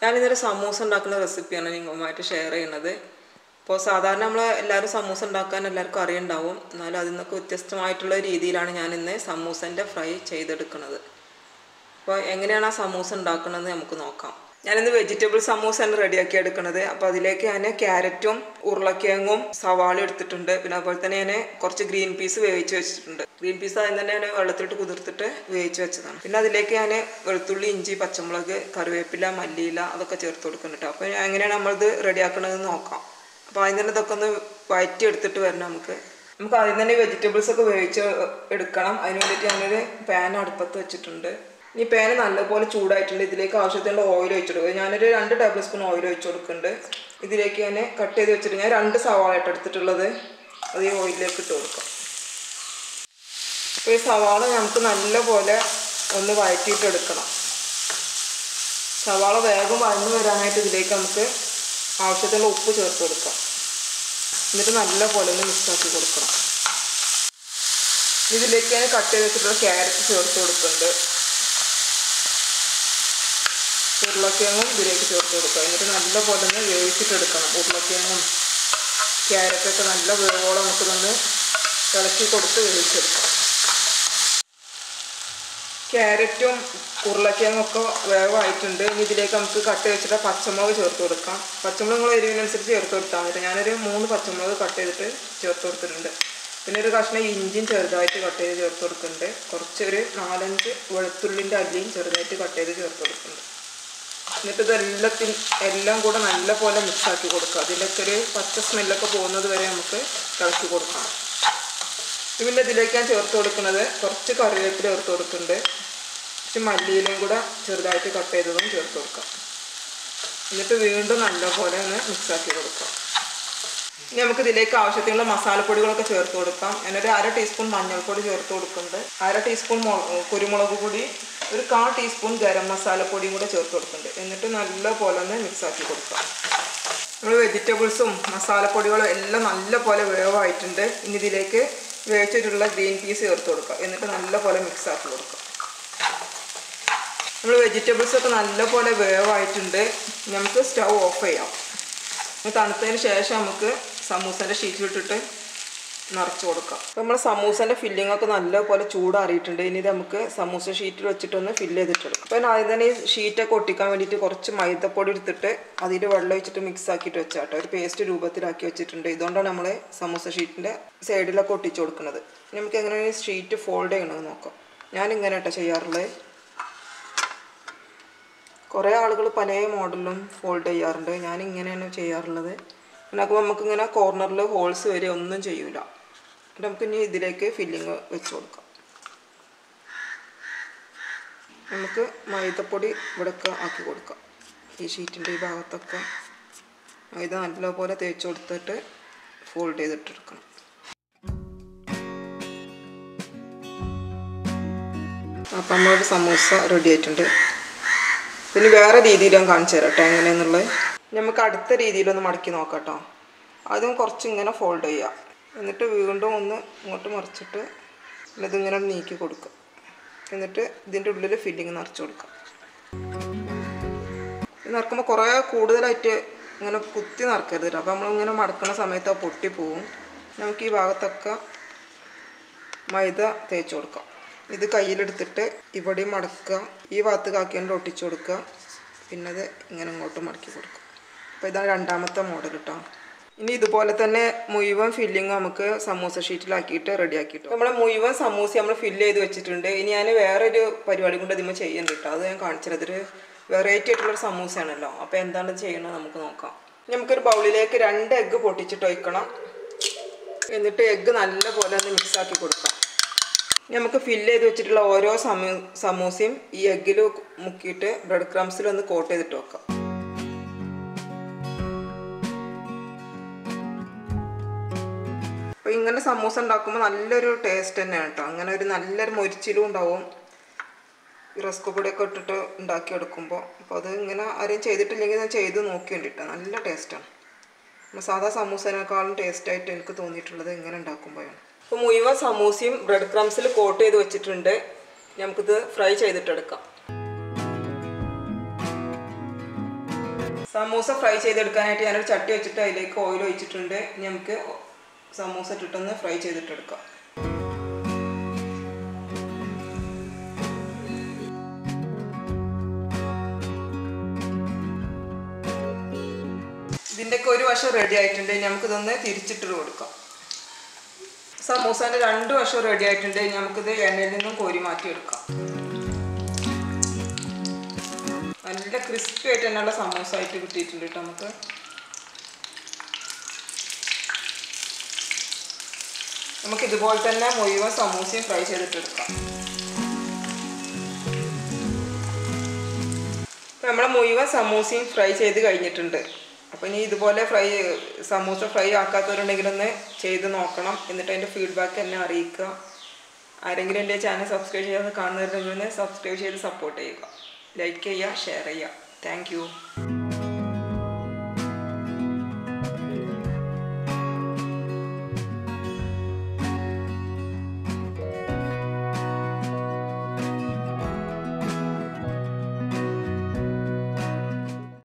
ഞാനിന്നൊരു സമൂസ ഉണ്ടാക്കുന്ന റെസിപ്പിയാണ് നിങ്ങളുമായിട്ട് ഷെയർ ചെയ്യുന്നത് ഇപ്പോൾ സാധാരണ നമ്മൾ എല്ലാവരും സമൂസ ഉണ്ടാക്കാൻ എല്ലാവർക്കും അറിയുണ്ടാവും എന്നാലും അതിൽ നിന്നൊക്കെ വ്യത്യസ്തമായിട്ടുള്ള രീതിയിലാണ് ഞാൻ ഇന്ന് സമൂസൻ്റെ ഫ്രൈ ചെയ്തെടുക്കുന്നത് അപ്പോൾ എങ്ങനെയാണ് ആ സമൂസ ഉണ്ടാക്കുന്നത് നമുക്ക് നോക്കാം ഞാനിന്ന് വെജിറ്റബിൾ സമൂസയാണ് റെഡിയാക്കി എടുക്കുന്നത് അപ്പോൾ അതിലേക്ക് ഞാൻ ക്യാരറ്റും ഉരുളക്കിഴങ്ങും സവാള എടുത്തിട്ടുണ്ട് പിന്നെ അതുപോലെ തന്നെ ഞാൻ കുറച്ച് ഗ്രീൻ പീസ് വേവിച്ച് വെച്ചിട്ടുണ്ട് ഗ്രീൻ പീസ് ആദ്യം തന്നെ ഞാൻ വെള്ളത്തിലിട്ട് കുതിർത്തിട്ട് വേവിച്ച് വെച്ചതാണ് പിന്നെ അതിലേക്ക് ഞാൻ വെളുത്തുള്ളി ഇഞ്ചി പച്ചമുളക് കറിവേപ്പില മല്ലിയില അതൊക്കെ ചേർത്ത് കൊടുക്കുന്നുണ്ട് അപ്പോൾ എങ്ങനെയാണ് നമ്മളിത് റെഡിയാക്കണതെന്ന് നോക്കാം അപ്പോൾ ആദ്യം തന്നെ ഇതൊക്കെ ഒന്ന് വഴറ്റി എടുത്തിട്ട് വരണം നമുക്ക് നമുക്ക് ആദ്യം തന്നെ വെജിറ്റബിൾസ് ഒക്കെ വേവിച്ച് എടുക്കണം അതിന് വേണ്ടിയിട്ട് ഞാനൊരു പാൻ അടുപ്പത്ത് വെച്ചിട്ടുണ്ട് ഈ പാന് നല്ലപോലെ ചൂടായിട്ടുണ്ട് ഇതിലേക്ക് ആവശ്യത്തിനുള്ള ഓയിൽ ഒഴിച്ചു കൊടുക്കുക ഞാനൊരു രണ്ട് ടേബിൾ സ്പൂൺ ഓയിൽ ഒഴിച്ചു കൊടുക്കുന്നുണ്ട് ഇതിലേക്ക് ഞാൻ കട്ട് ചെയ്ത് വെച്ചിട്ട് ഞാൻ രണ്ട് സവാള ആയിട്ട് എടുത്തിട്ടുള്ളത് അത് ഈ ഓയിലിലേക്ക് ഇട്ട് കൊടുക്കാം അപ്പോൾ ഈ സവാള നമുക്ക് നല്ലപോലെ ഒന്ന് വഴറ്റിയിട്ട് എടുക്കണം സവാള വേഗം വഴന്നു വരാനായിട്ട് ഇതിലേക്ക് നമുക്ക് ആവശ്യത്തിനുള്ള ഉപ്പ് ചേർത്ത് കൊടുക്കാം എന്നിട്ട് നല്ലപോലെ ഒന്ന് മിക്സാക്കി കൊടുക്കണം ഇതിലേക്ക് ഞാൻ കട്ട് ചെയ്ത് വെച്ചിട്ടുള്ള ക്യാരറ്റ് ചേർത്ത് കൊടുക്കുന്നുണ്ട് ഉരുളക്കിഴങ്ങും ഇതിലേക്ക് ചേർത്ത് കൊടുക്കുക എന്നിട്ട് നല്ലപോലെ ഒന്ന് വേവിച്ചിട്ടെടുക്കണം ഉരുളക്കിഴങ്ങും ക്യാരറ്റൊക്കെ നല്ല വേവോളം നമുക്ക് നിന്ന് ഇളക്കി കൊടുത്ത് വേവിച്ചെടുക്കാം ക്യാരറ്റും ഉരുളക്കിഴങ്ങൊക്കെ വേവായിട്ടുണ്ട് ഇനി ഇതിലേക്ക് നമുക്ക് കട്ട് വെച്ചിട്ട് പച്ചമുളക് ചേർത്ത് കൊടുക്കാം പച്ചമുളക് നിങ്ങൾ എരിവിനനുസരിച്ച് ചേർത്ത് കൊടുത്താൽ മതി ഞാനൊരു മൂന്ന് പച്ചമുളക് കട്ട് ചെയ്തിട്ട് ചേർത്ത് കൊടുത്തിട്ടുണ്ട് പിന്നെ ഒരു കഷ്ണം ഇഞ്ചിയും ചെറുതായിട്ട് കട്ട് ചെയ്ത് ചേർത്ത് കൊടുക്കുന്നുണ്ട് കുറച്ചൊരു നാലഞ്ച് വെളുത്തുള്ളിൻ്റെ അല്ലിയും ചെറുതായിട്ട് കട്ട് ചെയ്ത് ചേർത്ത് കൊടുക്കുന്നുണ്ട് എന്നിട്ട് ഇതെല്ലാത്തിൻ എല്ലാം കൂടെ നല്ലപോലെ മിക്സാക്കി കൊടുക്കുക അതിലൊക്കെ ഒരു പച്ച സ്മെല്ലൊക്കെ പോകുന്നത് വരെ നമുക്ക് ഇളക്കി കൊടുക്കണം പിന്നെ ഇതിലേക്ക് ഞാൻ ചേർത്ത് കൊടുക്കുന്നത് കുറച്ച് കറിവേപ്പില ചേർത്ത് കൊടുക്കുന്നുണ്ട് കുറച്ച് മല്ലിയിലയും കൂടെ ചെറുതായിട്ട് കട്ട് ചെയ്തതും ചേർത്ത് കൊടുക്കാം എന്നിട്ട് വീണ്ടും നല്ലപോലെ ഒന്ന് മിക്സാക്കി കൊടുക്കാം ഇനി നമുക്ക് ഇതിലേക്ക് ആവശ്യത്തിനുള്ള മസാലപ്പൊടികളൊക്കെ ചേർത്ത് കൊടുക്കാം ഞാനൊരു അര ടീസ്പൂൺ മഞ്ഞൾപ്പൊടി ചേർത്ത് കൊടുക്കുന്നുണ്ട് അര ടീസ്പൂൺ കുരുമുളക് പൊടി ഒരു കാ ടീസ്പൂൺ ഗരം മസാലപ്പൊടിയും കൂടെ ചേർത്ത് കൊടുക്കുന്നുണ്ട് എന്നിട്ട് നല്ലപോലെ ഒന്ന് മിക്സാക്കി കൊടുക്കാം നമ്മൾ വെജിറ്റബിൾസും മസാലപ്പൊടികളും എല്ലാം നല്ലപോലെ വേവായിട്ടുണ്ട് ഇനി ഇതിലേക്ക് വേവിച്ചിട്ടുള്ള ഗ്രീൻ പീസ് ചേർത്ത് കൊടുക്കുക എന്നിട്ട് നല്ലപോലെ മിക്സ് ആക്കി കൊടുക്കുക നമ്മൾ വെജിറ്റബിൾസ് ഒക്കെ നല്ലപോലെ വേവായിട്ടുണ്ട് നമുക്ക് സ്റ്റൗ ഓഫ് ചെയ്യാം തണുത്തതിന് ശേഷം നമുക്ക് സമൂസൻ്റെ ഷീറ്റിലിട്ടിട്ട് നിറച്ച് കൊടുക്കാം അപ്പോൾ നമ്മൾ സമൂസൻ്റെ ഫില്ലിംഗ് ഒക്കെ നല്ലപോലെ ചൂടാറിയിട്ടുണ്ട് ഇനി ഇത് നമുക്ക് സമൂസ ഷീറ്റിൽ വെച്ചിട്ടൊന്ന് ഫില്ല് ചെയ്തിട്ടെടുക്കാം അപ്പോൾ ആദ്യം തന്നെ ഈ ഷീറ്റൊക്കെ ഒട്ടിക്കാൻ വേണ്ടിയിട്ട് കുറച്ച് മൈദപ്പൊടി എടുത്തിട്ട് അതിൽ വെള്ളം ഒഴിച്ചിട്ട് മിക്സ് ആക്കിയിട്ട് വെച്ചാട്ടോ ഒരു പേസ്റ്റ് രൂപത്തിലാക്കി വെച്ചിട്ടുണ്ട് ഇതുകൊണ്ടാണ് നമ്മൾ സമൂസ ഷീറ്റിൻ്റെ സൈഡിലൊക്കെ ഒട്ടിച്ചു കൊടുക്കുന്നത് ഇനി നമുക്ക് എങ്ങനെയാണ് ഷീറ്റ് ഫോൾഡ് ചെയ്യണമെന്ന് നോക്കാം ഞാൻ ഇങ്ങനെ കേട്ടോ ചെയ്യാറുള്ളത് കുറേ ആളുകൾ പല മോഡലിലും ഫോൾഡ് ചെയ്യാറുണ്ട് ഞാൻ ഇങ്ങനെയാണ് ചെയ്യാറുള്ളത് ഉണ്ടാക്കുമ്പോൾ നമുക്കിങ്ങനെ കോർണറിൽ ഹോൾസ് വരെ ഒന്നും ചെയ്യൂല എന്നിട്ട് നമുക്ക് ഇനി ഇതിലേക്ക് ഫില്ലിങ് വെച്ച് കൊടുക്കാം നമുക്ക് മൈദപ്പൊടി ഇവിടെയൊക്കെ ആക്കി കൊടുക്കാം ഈ ഷീറ്റിൻ്റെ ഈ ഭാഗത്തൊക്കെ മൈദ നല്ലപോലെ തേച്ച് കൊടുത്തിട്ട് ഫോൾഡ് ചെയ്തിട്ടെടുക്കണം അപ്പം നമ്മളൊരു സമൂസ റെഡി ആയിട്ടുണ്ട് പിന്നെ വേറെ രീതിയിൽ ഞാൻ കാണിച്ചു തരാം കേട്ടോ എങ്ങനെയെന്നുള്ളത് നമുക്ക് അടുത്ത രീതിയിലൊന്ന് മടക്കി നോക്കാം കേട്ടോ ആദ്യം കുറച്ച് ഇങ്ങനെ ഫോൾഡ് ചെയ്യാം എന്നിട്ട് വീണ്ടും ഒന്ന് ഇങ്ങോട്ട് മറിച്ചിട്ട് ഇതിങ്ങനെ നീക്കി കൊടുക്കുക എന്നിട്ട് ഇതിൻ്റെ ഉള്ളിൽ ഫില്ലിങ് നിറച്ച് കൊടുക്കുക ഇത് നിറക്കുമ്പോൾ കുറേ കൂടുതലായിട്ട് ഇങ്ങനെ കുത്തി നിറക്കരുത് കേട്ടോ അപ്പോൾ നമ്മളിങ്ങനെ മടക്കുന്ന സമയത്ത് അത് പൊട്ടിപ്പോവും നമുക്ക് ഈ ഭാഗത്തൊക്കെ മൈദ തേച്ച് കൊടുക്കാം ഇത് കയ്യിലെടുത്തിട്ട് ഇവിടെ മടക്കുക ഈ ഭാഗത്ത് കാക്കിയാണ്ട് ഒട്ടിച്ചു കൊടുക്കുക പിന്നെ അത് ഇങ്ങനെ ഇങ്ങോട്ട് മടക്കി കൊടുക്കുക അപ്പോൾ ഇതാണ് രണ്ടാമത്തെ മോഡൽ കേട്ടോ ഇനി ഇതുപോലെ തന്നെ മുഴുവൻ ഫില്ലിങ് നമുക്ക് സമൂസ ഷീറ്റിലാക്കിയിട്ട് റെഡിയാക്കിയിട്ട് നമ്മൾ മുഴുവൻ സമൂസ നമ്മൾ ഫില്ല് ചെയ്ത് വെച്ചിട്ടുണ്ട് ഇനി ഞാൻ വേറൊരു പരിപാടി കൊണ്ട് ഇതിമ്പോൾ ചെയ്യുന്നുണ്ട് കേട്ടോ അത് ഞാൻ കാണിച്ചത് അതൊരു വെറൈറ്റി ആയിട്ടുള്ളൊരു സമൂസയാണല്ലോ അപ്പോൾ എന്താണ് ചെയ്യണത് നമുക്ക് നോക്കാം നമുക്കൊരു ബൗളിലേക്ക് രണ്ട് എഗ്ഗ് പൊട്ടിച്ചിട്ട് വയ്ക്കണം എന്നിട്ട് എഗ്ഗ് നല്ലപോലെ ഒന്ന് മിക്സാക്കി കൊടുക്കാം നമുക്ക് ഫില്ല് ചെയ്ത് വെച്ചിട്ടുള്ള ഓരോ സമൂ സമൂസയും ഈ എഗ്ഗിൽ മുക്കിയിട്ട് ബ്രെഡ് ക്രംസിൽ ഒന്ന് കോട്ട് ചെയ്തിട്ട് വെക്കാം അപ്പോൾ ഇങ്ങനെ സമൂസ ഉണ്ടാക്കുമ്പോൾ നല്ലൊരു ടേസ്റ്റ് തന്നെയാണ് കേട്ടോ അങ്ങനെ ഒരു നല്ലൊരു മൊരിച്ചിലും ഉണ്ടാവും റസ്ക് പൊടിയൊക്കെ ഇട്ടിട്ട് ഉണ്ടാക്കിയെടുക്കുമ്പോൾ അപ്പോൾ അത് ഇങ്ങനെ ആരെയും ചെയ്തിട്ടില്ലെങ്കിൽ ഞാൻ ചെയ്ത് നോക്കിയുണ്ടിട്ടോ നല്ല ടേസ്റ്റാണ് നമ്മൾ സാധാ സമൂസേനേക്കാളും ടേസ്റ്റായിട്ട് എനിക്ക് തോന്നിയിട്ടുള്ളത് ഇങ്ങനെ ഉണ്ടാക്കുമ്പോഴാണ് അപ്പോൾ മുഴുവൻ സമൂസയും ബ്രെഡ് ക്രംസിൽ കോട്ട് ചെയ്ത് വെച്ചിട്ടുണ്ട് നമുക്കിത് ഫ്രൈ ചെയ്തിട്ടെടുക്കാം സമൂസ ഫ്രൈ ചെയ്തെടുക്കാനായിട്ട് ഞാനൊരു ചട്ടി വെച്ചിട്ട് അതിലേക്ക് ഓയിൽ ഒഴിച്ചിട്ടുണ്ട് ഇനി നമുക്ക് സമൂസ ഇട്ടിട്ടൊന്ന് ഫ്രൈ ചെയ്തിട്ടെടുക്കാം ഇതിൻ്റെയൊക്കെ ഒരു വശം റെഡി ആയിട്ടുണ്ട് ഇനി നമുക്കിതൊന്ന് തിരിച്ചിട്ട് കൊടുക്കാം സമൂസേൻ്റെ രണ്ട് വശം റെഡി ആയിട്ടുണ്ട് ഇനി നമുക്കിത് എണ്ണയിൽ നിന്നും കോരി മാറ്റിയെടുക്കാം നല്ല ക്രിസ്പി ആയിട്ട് തന്നെയുള്ള സമൂസ ആയിട്ട് കിട്ടിയിട്ടുണ്ട് കേട്ടോ നമുക്ക് നമുക്ക് ഇതുപോലെ തന്നെ മുഴുവൻ സമൂസയും ഫ്രൈ ചെയ്തിട്ടെടുക്കാം ഇപ്പം നമ്മളെ മുഴുവൻ സമൂസയും ഫ്രൈ ചെയ്ത് കഴിഞ്ഞിട്ടുണ്ട് അപ്പോൾ ഇനി ഇതുപോലെ ഫ്രൈ സമൂസ ഫ്രൈ ആക്കാത്തവരുണ്ടെങ്കിൽ ഒന്ന് ചെയ്ത് നോക്കണം എന്നിട്ട് അതിൻ്റെ ഫീഡ്ബാക്ക് എന്നെ അറിയിക്കുക ആരെങ്കിലും എൻ്റെ ചാനൽ സബ്സ്ക്രൈബ് ചെയ്യാതെ കാണുന്നവരുണ്ടെങ്കിൽ ഒന്ന് സബ്സ്ക്രൈബ് ചെയ്ത് സപ്പോർട്ട് ചെയ്യുക ലൈക്ക് ചെയ്യുക ഷെയർ ചെയ്യുക താങ്ക്